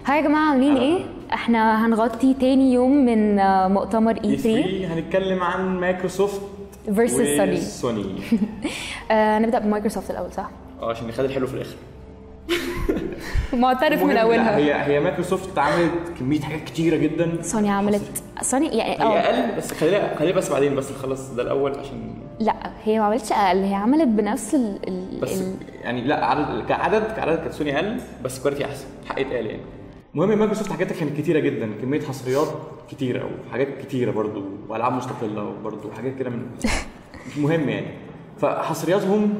هاي يا جماعه عاملين ايه احنا هنغطي تاني يوم من آه، مؤتمر اي 3 E3 هنتكلم عن مايكروسوفت Versus Sony. سوني آه نبدا بمايكروسوفت الاول صح اه عشان نخلي الحلو في الاخر معترف من المهم، لا، اولها هي هي مايكروسوفت عملت كميه حاجات كتيره جدا سوني عملت سوني يعني هي اه اقل بس خليها خليها بس بعدين بس نخلص ده الاول عشان لا هي ما عملتش اقل هي عملت بنفس ال, ال... بس ال... يعني لا عدد كعدد كعدد كانت سوني اقل بس كواليتي احسن حق يتقال يعني المهم مايكروسوفت حاجاتها كانت كتيره جدا كميه حصريات كتيره وحاجات كتيره برضو والعاب مستقله برضو وحاجات كده من مش مهم يعني فحصرياتهم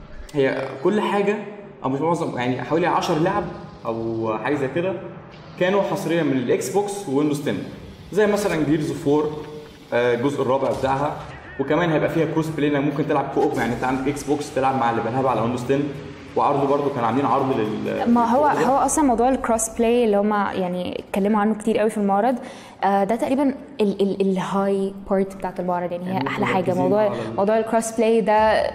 هي كل حاجه او مش معظم يعني حوالي 10 لعب او حاجه زي كده كانوا حصريه من الاكس بوكس وويندوز 10 زي مثلا جيرز اوف 4 آه، الجزء الرابع بتاعها وكمان هيبقى فيها كروس بلاي انك ممكن تلعب كوب يعني انت عندك اكس بوكس تلعب مع اللي بيلعبها على ويندوز 10 وعرض برضو كانوا عاملين عرض لل ما هو هو اصلا موضوع الكروس بلاي اللي هم يعني اتكلموا عنه كتير قوي في المعرض آه ده تقريبا الهاي بارت بتاعت المعرض يعني هي يعني احلى حاجه مركزين موضوع على ال- موضوع الكروس بلاي ده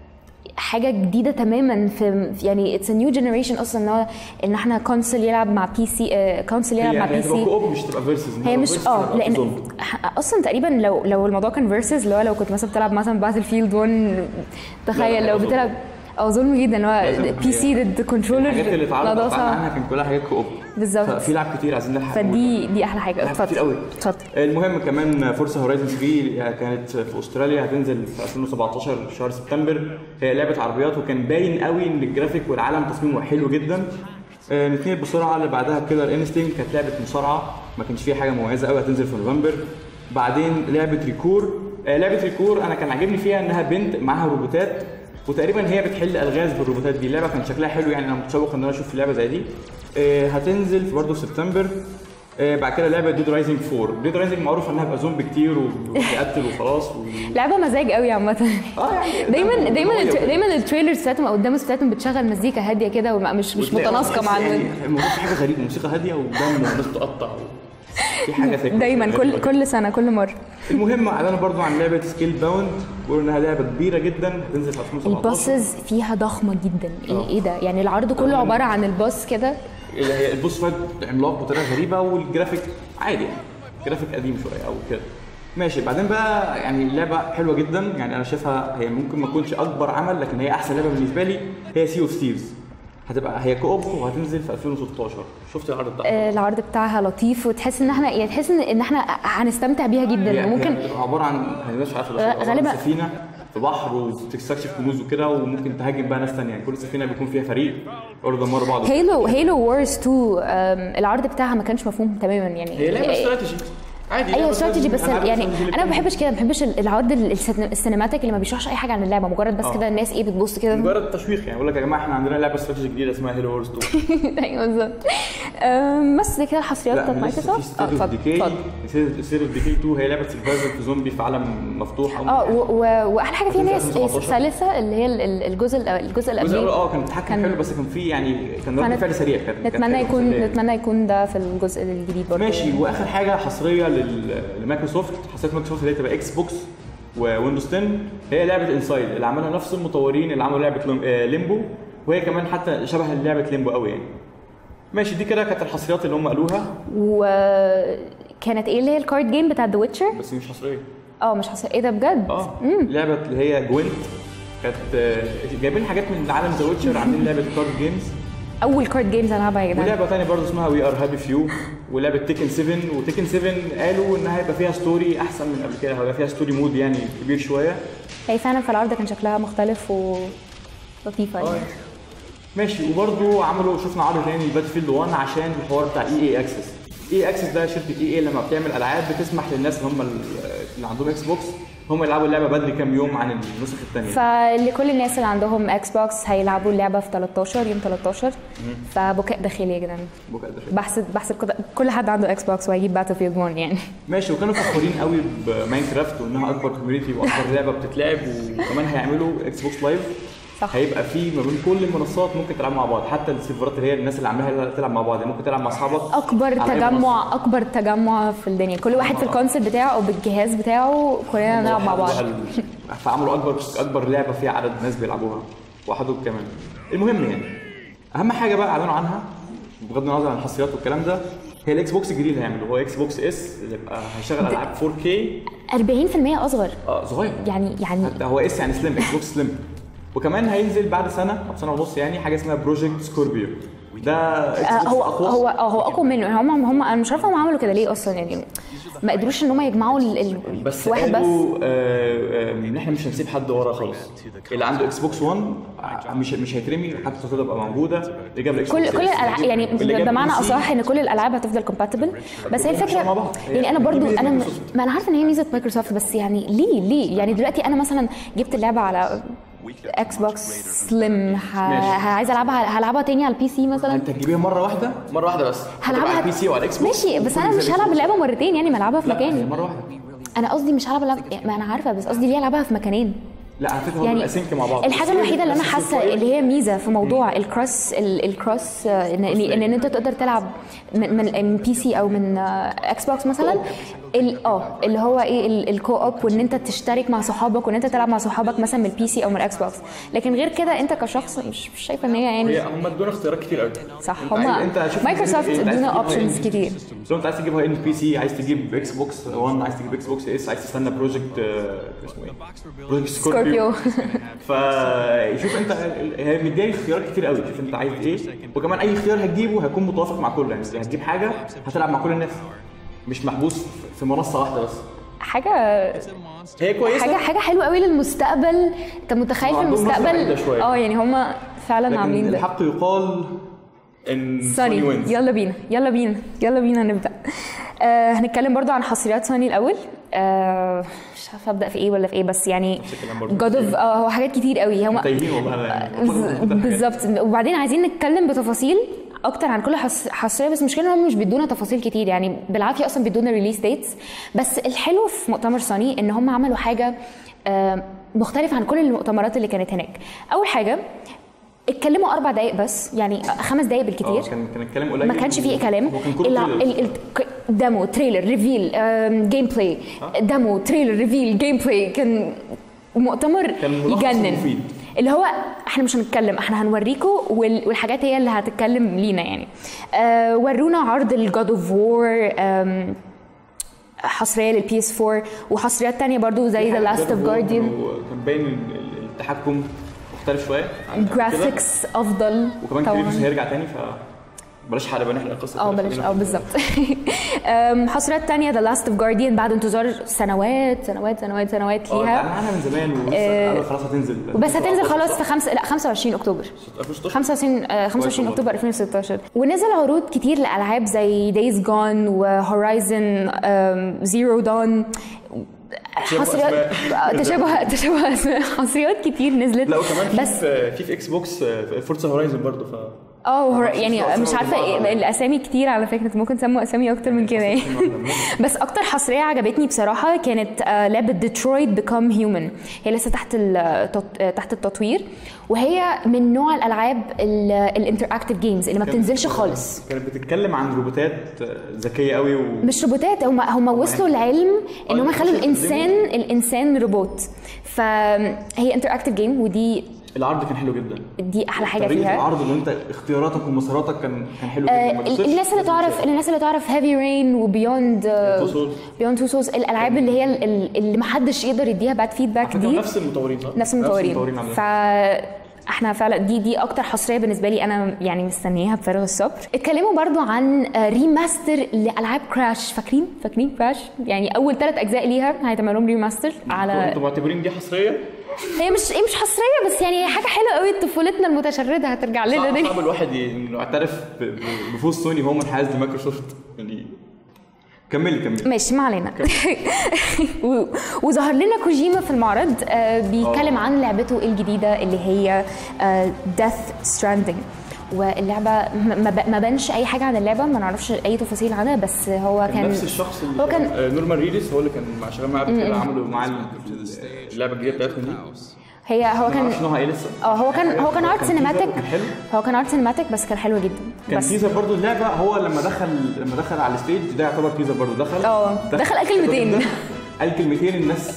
حاجه جديده تماما في في- يعني اتس نيو جنريشن اصلا ان هو ان احنا كونسول يلعب مع بي سي كونسول يلعب مع هي بي هتبقى سي كوب مش تبقى فيرسز هي مش اه لان اصلا تقريبا لو لو الموضوع كان فيرسز اللي هو لو كنت مثلا بتلعب مثلا باتل فيلد 1 تخيل لا، لو ظلم. بتلعب اه ظلم جدا اللي هو لازم بي سي ضد كنترولر الحاجات اللي اتعرضت الموضوع صعب. عنها كان كلها حاجات كوب بالظبط. ففي لعب كتير عايزين نلحق فدي دي احلى حاجه لعب كتير اتفضل قوي اتفضل المهم كمان فورسا هورايزن 3 كانت في استراليا هتنزل في 2017 شهر سبتمبر هي لعبه عربيات وكان باين قوي ان الجرافيك والعالم تصميمه حلو جدا آه، نتنقل بسرعه اللي بعدها كيلر انستنج كانت لعبه مصارعه ما كانش فيها حاجه مميزه قوي هتنزل في نوفمبر بعدين لعبه ريكور آه، لعبه ريكور انا كان عاجبني فيها انها بنت معاها روبوتات وتقريبا هي بتحل الغاز بالروبوتات دي اللعبه كان شكلها حلو يعني انا متشوق ان انا اشوف لعبه زي دي آه، هتنزل في برضه في سبتمبر آه، بعد كده لعبه ديد رايزنج 4 ديد رايزنج معروف انها بقى زومبي كتير وبيقتل وخلاص و... لعبه مزاج قوي عامه اه يعني دايما ده- دايما ده- التر- دايما التريلرز بتاعتهم او الديموز بتاعتهم بتشغل مزيكا هاديه كده ومش مش وتلاقي متناسقه مع تحس الم- يعني الموضوع في حاجه غريبه موسيقى هاديه ودم والناس بتقطع و... في حاجه زي كده دايما كل غريبة كل سنه كل مره المهم اعلنوا برضو عن لعبه سكيل باوند بيقولوا انها لعبه كبيره جدا هتنزل في 2017 الباسز فيها ضخمه جدا ايه آه. ايه ده يعني العرض كله عباره عن الباص كده اللي هي البوس فايت عملاق بطريقه غريبه والجرافيك عادي يعني جرافيك قديم شويه او كده ماشي بعدين بقى يعني اللعبه حلوه جدا يعني انا شايفها هي ممكن ما تكونش اكبر عمل لكن هي احسن لعبه بالنسبه لي هي سي اوف ثيفز هتبقى هي كوب وهتنزل في 2016 شفت العرض بتاعها آه، العرض بتاعها لطيف وتحس ان احنا يعني تحس ان ان احنا هنستمتع بيها هي- جدا هي ممكن هتبقى عباره عن هي مش عارفه بس غ- عبارة عن غالبا- سفينه في بحر وبتستكشف كنوز وكده وممكن تهاجم بقى ناس ثانيه يعني كل سفينه بيكون فيها فريق يقعدوا يدمروا بعض هيلو هيلو وورز 2 آم، العرض بتاعها ما كانش مفهوم تماما يعني هي لعبه استراتيجي عادي ايوه لعبة استراتيجي بس أنا عارف يعني استراتيجي انا ما اللي بحبش كده ما بحبش العرض السين- السينماتيك اللي ما بيشرحش اي حاجه عن اللعبه مجرد بس آه. كده الناس ايه بتبص كده مجرد تشويق يعني يقول لك يا جماعه احنا عندنا لعبه استراتيجي جديده اسمها هيلو وورز 2 ايوه بالظبط آم، بس دي كده الحصريات لا بتاعت ما لسه في مايكروسوفت اه ستيت اوف اتفضل ديكي اتفضل ستيت اوف ديكي 2 هي لعبه سرفايفل في زومبي في عالم مفتوح أو اه و- و- واحلى حاجه فيها ان هي هتنزل 2017. سلسه اللي هي ال- ال- الجزء الأ- الجزء الجزء الاول القبلي اه كان بيتحكم كان- حلو بس كان في يعني كان رد فنت- فعل سريع كان كانت نتمنى حلوة يكون مسلية. نتمنى يكون ده في الجزء الجديد برضه ماشي واخر حاجه حصريه لل- لمايكروسوفت حصريه مايكروسوفت اللي هي تبقى اكس بوكس وويندوز 10 هي لعبه انسايد اللي عملها نفس المطورين اللي عملوا لعبه ليم- آه، ليمبو وهي كمان حتى شبه لعبه ليمبو قوي يعني ماشي دي كده كانت الحصريات اللي هم قالوها وكانت ايه اللي هي الكارد جيم بتاعت ذا ويتشر بس مش حصريه اه مش حصل ايه ده بجد اه لعبه اللي هي جوينت كانت آه، جايبين حاجات من عالم ذا ويتشر عاملين لعبه كارد جيمز اول كارد جيمز العبها يا جدعان ولعبه ثانيه برضه اسمها وي ار هابي فيو ولعبه تيكن 7 وتيكن 7 قالوا انها هيبقى فيها ستوري احسن من قبل كده هيبقى فيها ستوري مود يعني كبير شويه هي فعلا في العرض كان شكلها مختلف ولطيفه اه يعني ماشي وبرضه عملوا شفنا عرض تاني لباتل فيلد 1 عشان الحوار بتاع اي اي اكسس اي اكسس ده شركه اي اي لما بتعمل العاب بتسمح للناس اللي هم اللي عندهم اكس بوكس هم يلعبوا اللعبه بدري كام يوم عن النسخ الثانيه فلكل الناس اللي عندهم اكس بوكس هيلعبوا اللعبه في 13 يوم 13 فبكاء داخلي يا جدعان بحسب بحسب كده كل حد عنده اكس بوكس وهيجيب باتل فيلد 1 يعني ماشي وكانوا فخورين قوي بماينكرافت وانها اكبر كوميونتي واكبر لعبه بتتلعب وكمان هيعملوا اكس بوكس لايف صح. هيبقى في ما بين كل المنصات ممكن تلعب مع بعض حتى السيرفرات اللي هي الناس اللي عاملاها تلعب مع بعض يعني ممكن تلعب مع اصحابك اكبر على أي منصة. تجمع اكبر تجمع في الدنيا كل واحد في الكونسيبت بتاعه او بالجهاز بتاعه كلنا نلعب مع بعض فعملوا اكبر اكبر لعبه فيها عدد ناس بيلعبوها وحدود كمان المهم يعني اهم حاجه بقى اعلنوا عنها بغض النظر عن الحصريات والكلام ده هي الاكس بوكس الجديد اللي هيعمله هو اكس بوكس اس اللي يبقى هيشغل العاب 4K 40% اصغر اه صغير يعني يعني حتى هو اس يعني سليم اكس بوكس سليم وكمان هينزل بعد سنه او سنه ونص يعني حاجه اسمها بروجكت سكوربيو ده آه، هو هو آه، هو اقوى منه هم هم انا مش عارفه هم عملوا كده ليه اصلا يعني ما قدروش ان هم يجمعوا ال... ال... بس في واحد بس قالوا آه، آه، ان احنا مش هنسيب حد ورا خالص اللي عنده اكس بوكس 1 ع- مش مش هيترمي حتى تبقى موجوده اللي جاب الاكس كل بوكس كل S الالعاب هيجيب- يعني اللي جاب بمعنى PC اصح ان كل الالعاب هتفضل كومباتبل بس هي هم مش مع الفكره بعض. يعني انا دي برضو ميزة انا م- مايكروسوفت. ما انا عارفه ان هي ميزه مايكروسوفت بس يعني ليه ليه يعني دلوقتي انا مثلا جبت اللعبه على اكس بوكس سليم ه... ماشي. عايزه العبها هلعبها تاني على البي سي مثلا انت تجيبيها مره واحده مره واحده بس هلعبها على البي سي وعلى الاكس بوكس ماشي بس انا وكل مش زي هلعب الإكس اللعبه مرتين يعني ما العبها في بوكس. لا هي مكان مره واحده انا قصدي مش هلعب اللعبه ما انا عارفه بس قصدي ليه العبها في مكانين لا على فكره هو يعني بيبقى سينك مع بعض الحاجه بس الوحيده اللي انا بس حاسه شوية. اللي هي ميزه في موضوع الكروس ال- الكروس آه، ان ان إن انت تقدر تلعب من من من بي سي او من آه، اكس بوكس مثلا ال- اه اللي هو ايه ال- الكو اوب وان انت تشترك مع صحابك وان انت تلعب مع صحابك مثلا من البي سي او من الاكس بوكس لكن غير كده انت كشخص مش مش شايفه ان هي هي يعني هم ادونا اختيارات كتير قوي صح انت هما عايز- انت شوف مايكروسوفت انت عايز ادونا تجيبها اوبشنز إيه؟ كتير لو انت عايز تجيبها ان بي سي عايز تجيب اكس بوكس 1 عايز تجيب اكس بوكس اس عايز تستنى بروجكت اسمه ايه بروجكت سكوربيو سكوربيو فشوف انت هي مدياني اختيارات كتير قوي شوف انت عايز ايه وكمان اي اختيار هتجيبه هيكون متوافق مع كله يعني هتجيب حاجه هتلعب مع كل الناس مش محبوس في منصه واحده بس حاجه هي كويسه حاجه حاجه حلوه قوي للمستقبل انت متخيل في عندهم نظرة بعيدة المستقبل شوية. اه يعني هم فعلا عاملين لكن ده الحق يقال ان سوني سوني وينز يلا بينا يلا بينا يلا بينا نبدا آه هنتكلم برضو عن حصريات سوني الاول آه مش عارفه ابدا في ايه ولا في ايه بس يعني الكلام برضو. جاد اوف اه هو حاجات كتير قوي هم تايهين والله انا يعني بالظبط وبعدين عايزين نتكلم بتفاصيل اكتر عن كل حص- حصريه بس المشكله ان هم مش بيدونا تفاصيل كتير يعني بالعافيه اصلا بيدونا ريليس ديتس بس الحلو في مؤتمر سوني ان هم عملوا حاجه آه، مختلفه عن كل المؤتمرات اللي كانت هناك اول حاجه اتكلموا اربع دقائق بس يعني خمس دقائق بالكتير اه كان كان الكلام قليل ما كانش فيه كلام هو كان كله الا trailers. ال- ال- ك- ديمو تريلر ريفيل آم، جيم بلاي ديمو تريلر ريفيل جيم بلاي كان مؤتمر كان ملخص يجنن ومفيد. اللي هو احنا مش هنتكلم احنا هنوريكم وال- والحاجات هي اللي هتتكلم لينا يعني آه ورونا عرض الجاد اوف وور حصريه للبي اس 4 وحصريات تانية برضو زي ذا لاست اوف جارديان كان باين ال- ال- التحكم مختلف شويه عن قبل كده. جرافيكس افضل وكمان طبعاً. كريتوس هيرجع تاني ف بلاش حرق بقى نحرق القصه اه كلها. بلاش خلينا اه في- بالظبط أم، حصريات تانية ذا لاست اوف جارديان بعد انتظار سنوات سنوات سنوات سنوات اه ليها اتعلن عنها من زمان ولسه آه، قالوا خلاص هتنزل بس هتنزل خلاص في خمسة لا 25 اكتوبر 2016 25 آه، 25 والله. اكتوبر 2016 ونزل عروض كتير لالعاب زي دايز جون وهورايزن زيرو دون حصريات آه، تشابه تشابه اسماء حصريات كتير نزلت لا وكمان في بس في في, في اكس بوكس فورتسا هورايزن برضه ف اه وهور- معرفش يعني اسمها مش أصلاً عارفه ولا إيه بعض. الاسامي كتير على فكره انتوا ممكن تسموا اسامي اكتر من كده يعني بس اكتر حصريه عجبتني بصراحه كانت آه، لعبه ديترويت بيكام هيومن هي لسه تحت التط- آه، تحت التطوير وهي من نوع الالعاب الانتراكتيف جيمز اللي ما بتنزلش خالص كانت بتتكلم عن روبوتات ذكيه قوي و مش روبوتات هم هم وصلوا العلم ان هم خلوا الانسان الانسان روبوت فهي انتراكتيف جيم ودي العرض كان حلو جدا دي احلى حاجه طريقه فيها العرض اللي انت اختياراتك ومساراتك كان كان حلو آه، جدا ما تخسرش. الناس اللي تعرف الناس اللي تعرف هيفي رين وبيوند Two Souls. بيوند تو سولز الالعاب اللي هي ال- ال- اللي ما حدش يقدر يديها باد فيدباك على فكرة دي نفس المطورين صح؟ نفس المطورين عاملين. ف احنا فعلا دي دي اكتر حصريه بالنسبه لي انا يعني مستنياها بفارغ الصبر اتكلموا برضو عن آه، ريماستر لالعاب كراش فاكرين فاكرين كراش يعني اول ثلاث اجزاء ليها هيتعمل لهم ريماستر على انتوا معتبرين دي حصريه؟ هي مش هي مش حصريه بس يعني هي حاجه حلوه قوي طفولتنا المتشرده هترجع لنا صعب دي صعب الواحد ي- انه يعترف ب- ب- بفوز سوني وهو منحاز لمايكروسوفت يعني كملي كملي ماشي ما علينا و- وظهر لنا كوجيما في المعرض آه، بيتكلم آه. عن لعبته الجديده اللي هي ديث ستراندنج واللعبه ما- ما ب- ما بانش اي حاجه عن اللعبه ما نعرفش اي تفاصيل عنها بس هو كان كان نفس الشخص اللي هو كان آه، نورمان ريدس هو اللي كان مع شباب معاه كده عملوا معاه ال- اللعبه الجديده بتاعتهم دي هي هو ما كان اعرفش نوعها ايه لسه اه هو كان هو كان ارت teaser سينماتيك وكان حلو هو كان ارت سينماتيك بس كان حلو جدا كان بس تيزر برضو اللعبه هو لما دخل لما دخل على الستيج ده يعتبر تيزر برضو دخل اه، دخل قال كلمتين. قال كلمتين الناس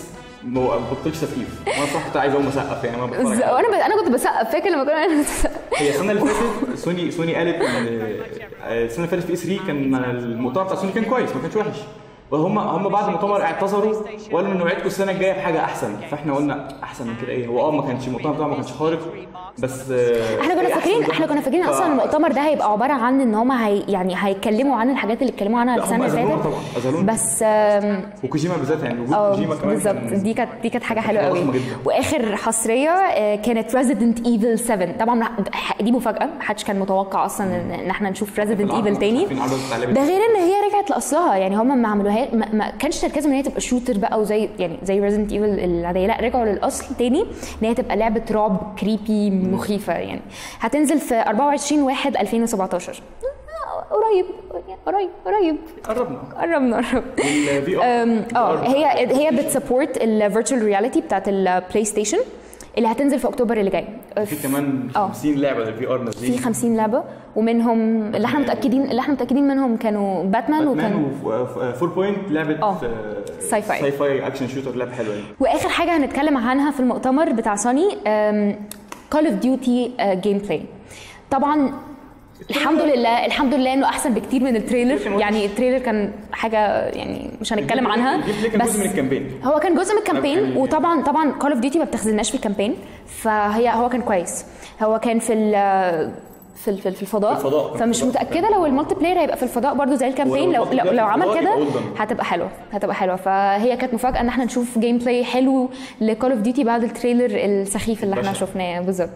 ما بطلش تسقيف وانا صراحه كنت عايز اقوم اسقف يعني ما بتفرج عليه. وانا ب... انا كنت بسقف فاكر لما كنا بنسقف. هي السنه اللي فاتت سوني سوني قالت ان السنه اللي فاتت في اي 3 كان المؤتمر بتاع سوني كان كويس ما كانش وحش وهم هم بعد المؤتمر اعتذروا وقالوا ان نوعيتكم السنه الجايه بحاجه احسن فاحنا قلنا احسن من كده ايه هو اه ما كانش المؤتمر بتاعه ما كانش خارق بس آه، احنا كنا إيه فاكرين أحسن احنا كنا فاكرين ف- اصلا المؤتمر ده هيبقى عباره عن ان هم هي يعني هيتكلموا عن الحاجات اللي اتكلموا عنها لا، هم السنه اللي أذلونا فاتت طبعا، أذلونا. بس آم، وكوجيما بالذات يعني وجود اه كوجيما كمان بالظبط كان- دي كانت دي كانت حاجه حلوه حاجة قوي ضخمة جدا. واخر حصريه آه، كانت ريزيدنت ايفل 7 طبعا دي مفاجاه محدش كان متوقع اصلا ان إن احنا نشوف ريزيدنت العرض ايفل مش تاني عارفين العرض بتاع اللعبة ده غير ان هي رجعت لاصلها يعني هم ما عملوها ما, ما كانش تركيزهم ان هي تبقى شوتر بقى وزي يعني زي ريزيدنت ايفل العاديه لا رجعوا للاصل تاني ان هي تبقى لعبه رعب كريبي مخيفه يعني هتنزل في 24 1 2017 آه، قريب قريب قريب قربنا قربنا قربنا الفي أم، اه هي هي بتسبورت الفيرتشوال رياليتي بتاعت البلاي ستيشن اللي هتنزل في اكتوبر اللي جاي في كمان اه. 50 لعبه للفي ار نازلين في 50 لعبه ومنهم اللي احنا متاكدين اللي احنا متاكدين منهم كانوا باتمان وكان باتمان وفول بوينت لعبه اه. ساي فاي. ساي فاي اكشن شوتر لعبه حلوه يعني واخر حاجه هنتكلم عنها في المؤتمر بتاع سوني كول اوف ديوتي جيم بلاي طبعا الحمد لله الحمد لله انه احسن بكتير من التريلر كان وحش. يعني التريلر كان حاجه يعني مش هنتكلم عنها الجيم بلاي كان جزء من الكامبين هو كان جزء من الكامبين يعني- وطبعا طبعا كول اوف ديوتي ما بتخزناش في الكامبين فهي هو كان كويس هو كان في ال في ال- في في الفضاء, في الفضاء. فمش في الفضاء. متاكده لو المالتي بلاير هيبقى في الفضاء برضو زي الكامبين ولو لو المالتي لو, بلاير لو في عمل الفضاء كده يبقى قدام. هتبقى حلوه هتبقى حلوه فهي كانت مفاجاه ان احنا نشوف جيم بلاي حلو لكول اوف ديوتي بعد التريلر السخيف اللي احنا بشع. شفناه بالظبط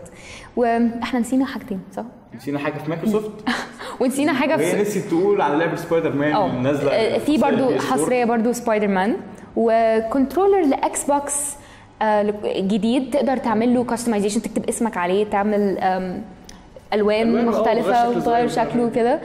واحنا نسينا حاجتين صح نسينا حاجه في مايكروسوفت ونسينا حاجه وهي في نسيت تقول على لعبه سبايدر مان اه اللي نازله آه، في برضو PS4. حصريه برضو سبايدر مان وكنترولر لاكس بوكس آه، جديد تقدر تعمل له كاستمايزيشن تكتب اسمك عليه تعمل آم، الوان ألوان، اه، مختلفه وغير شكله وتغير زي- شكله وكده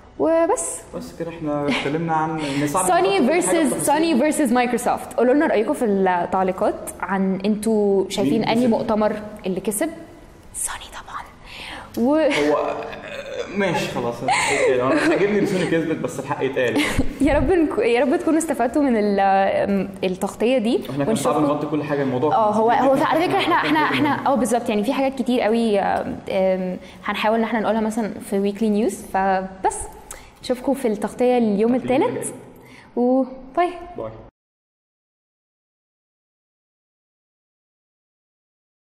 وبس بس كده احنا اتكلمنا عن إن صعب سوني نحط كل حاجة فيرسز بتفاصيل. سوني فيرسز مايكروسوفت قولوا لنا رايكم في التعليقات عن انتوا شايفين مين انهي كسب؟ مؤتمر اللي كسب سوني طبعا و... هو آه، ماشي خلاص يتقال. انا مش عاجبني ان سوني كسبت بس الحق يتقال يا رب نك... يا رب تكونوا استفدتوا من ال- التغطيه دي احنا كان صعب ونشوفكم- نغطي كل حاجه الموضوع اه هو هو كان- على فكره احنا كان احنا جداً. احنا اه بالظبط يعني في حاجات كتير قوي آم، آم، هنحاول ان احنا نقولها مثلا في ويكلي نيوز فبس اشوفكم في التغطيه اليوم اليوم الثالث وباي باي